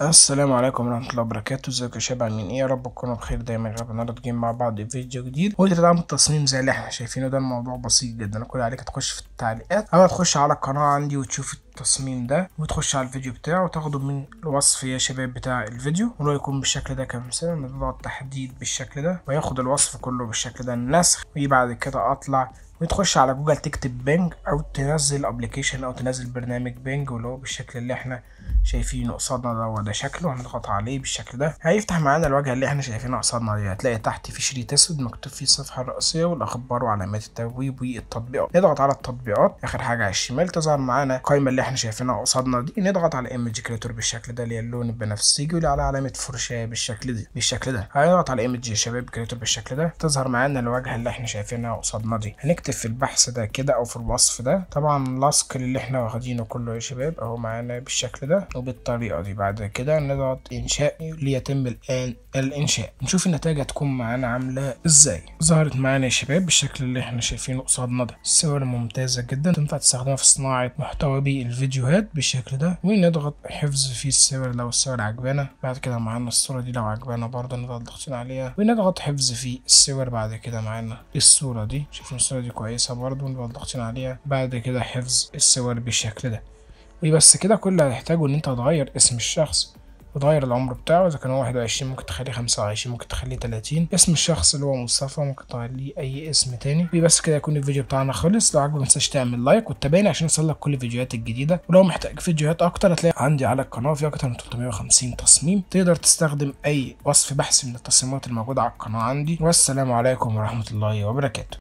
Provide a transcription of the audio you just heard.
السلام عليكم ورحمة الله وبركاته ازيكم يا شباب عاملين ايه يا رب تكونوا بخير دايما يا رب النهارده جايين مع بعض في فيديو جديد واللي تدعم التصميم زي اللي احنا شايفينه ده الموضوع بسيط جدا كل عليك تخش في التعليقات او تخش على القناة عندي وتشوف التصميم ده وتخش على الفيديو بتاعه وتاخده من الوصف يا شباب بتاع الفيديو ولو يكون بالشكل ده كمثال نضغط تحديد بالشكل ده وياخد الوصف كله بالشكل ده النسخ وبعد كده اطلع وتخش على جوجل تكتب بينج او تنزل ابلكيشن او تنزل برنامج بينج واللي هو بالشكل اللي احنا شايفينه قصادنا ده وده شكله هنضغط عليه بالشكل ده هيفتح معانا الواجهه اللي احنا شايفينها قصادنا دي هتلاقي تحت في شريط اسود مكتوب فيه الصفحه الرئيسيه والاخبار وعلامات التبويب والتطبيقات نضغط على التطبيقات اخر حاجه على الشمال تظهر معانا القائمه اللي احنا شايفينها قصادنا دي نضغط على ايمج كريتور بالشكل ده اللي هي اللون البنفسجي واللي على علامه فرشاه بالشكل دي بالشكل ده هنضغط على ايمج يا شباب كريتور بالشكل ده تظهر معانا الواجهه اللي احنا شايفينها قصادنا دي هنكتب في البحث ده كده او في الوصف ده طبعا لاصق اللي احنا واخدينه كله يا شباب اهو معانا بالشكل ده وبالطريقه دي بعد كده نضغط انشاء ليتم الان الانشاء نشوف النتائج هتكون معانا عامله ازاي ظهرت معانا يا شباب بالشكل اللي احنا شايفينه قصادنا ده الصور ممتازه جدا تنفع تستخدمها في صناعه محتوى بالفيديوهات بالشكل ده ونضغط حفظ في الصور لو الصور عجبانا بعد كده معانا الصوره دي لو عجبانا برضه نضغط ضغطين عليها ونضغط حفظ في الصور بعد كده معانا الصوره دي شايفين الصوره دي كويسه برضه نضغط ضغطين عليها بعد كده حفظ الصور بالشكل ده وبس كده كل اللي هتحتاجه ان انت تغير اسم الشخص وتغير العمر بتاعه اذا كان واحد وعشرين ممكن تخليه خمسة وعشرين ممكن تخليه تلاتين اسم الشخص اللي هو مصطفى ممكن تخليه اي اسم تاني وبس كده يكون الفيديو بتاعنا خلص لو عجبك متنساش تعمل لايك وتتابعني عشان يوصلك كل الفيديوهات الجديدة ولو محتاج فيديوهات اكتر هتلاقي عندي على القناة في اكتر من 350 تصميم تقدر تستخدم اي وصف بحث من التصميمات الموجودة على القناة عندي والسلام عليكم ورحمة الله وبركاته